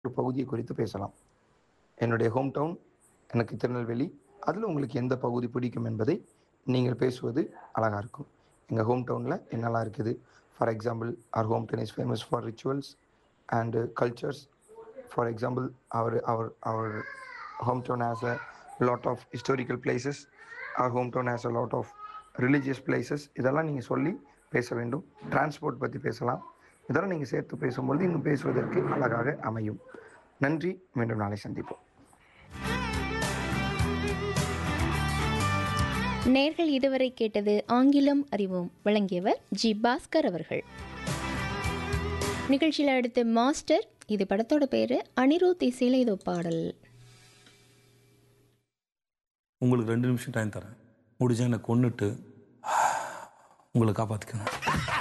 ஒரு பகுதியை குறித்து பேசலாம் என்னுடைய ஹோம் டவுன் எனக்கு திருநெல்வேலி அதில் உங்களுக்கு எந்த பகுதி பிடிக்கும் என்பதை நீங்கள் பேசுவது அழகாக இருக்கும் எங்கள் ஹோம் டவுனில் என்னெல்லாம் இருக்குது for example our home town is famous for rituals and cultures for example our our our home town has a lot of historical places our home town has a lot of religious places இதெல்லாம் நீங்கள் சொல்லி பேச வேண்டும் transport பற்றி பேசலாம் இதெல்லாம் நீங்கள் சேர்த்து பேசும்பொழுது இன்னும் பேசுவதற்கு அழகாக அமையும் நன்றி மீண்டும் நாளை சந்திப்போம் நேர்கள் இதுவரை கேட்டது ஆங்கிலம் அறிவோம் வழங்கியவர் ஜி பாஸ்கர் அவர்கள் நிகழ்ச்சியில் அடுத்து மாஸ்டர் இது படத்தோட பேரு அனிருத் இசையில இதோ பாடல் உங்களுக்கு ரெண்டு நிமிஷம் டைம் தரேன் முடிஞ்சா என்னை கொன்னுட்டு உங்களை காப்பாற்றிக்கணும்